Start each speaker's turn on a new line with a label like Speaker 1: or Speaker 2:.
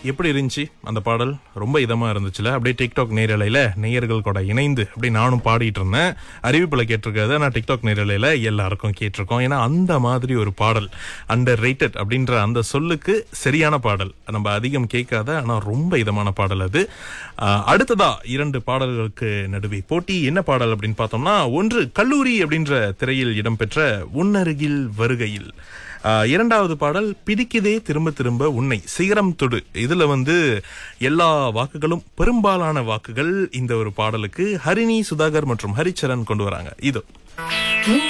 Speaker 1: எப்படி இருந்துச்சு அந்த பாடல் ரொம்ப இதமா இருந்துச்சுல அப்படியே டிக்டாக் நேரலையில நேயர்கள் கூட இணைந்து அப்படியே நானும் பாடிட்டு இருந்தேன் அறிவிப்புல கேட்டிருக்காது நான் டிக்டாக் நேரலையில எல்லாருக்கும் கேட்டிருக்கோம் ஏன்னா அந்த மாதிரி ஒரு பாடல் அண்டர் ரேட்டட் அப்படின்ற அந்த சொல்லுக்கு சரியான பாடல் நம்ம அதிகம் கேட்காத ஆனா ரொம்ப இதமான பாடல் அது ஆஹ், அடுத்ததா இரண்டு பாடல்களுக்கு நடுவே போட்டி என்ன பாடல் அப்படின்னு பார்த்தோம்னா ஒன்று கல்லூரி அப்படின்ற திரையில் இடம்பெற்ற உன்னருகில் வருகையில் ஆஹ், இரண்டாவது பாடல் பிடிக்குதே திரும்ப திரும்ப உன்னை சிகரம் தொடு இதுல வந்து எல்லா வாக்குகளும் பெரும்பாலான வாக்குகள் இந்த ஒரு பாடலுக்கு ஹரிணி சுதாகர் மற்றும் ஹரிச்சரன் கொண்டு வராங்க இதோ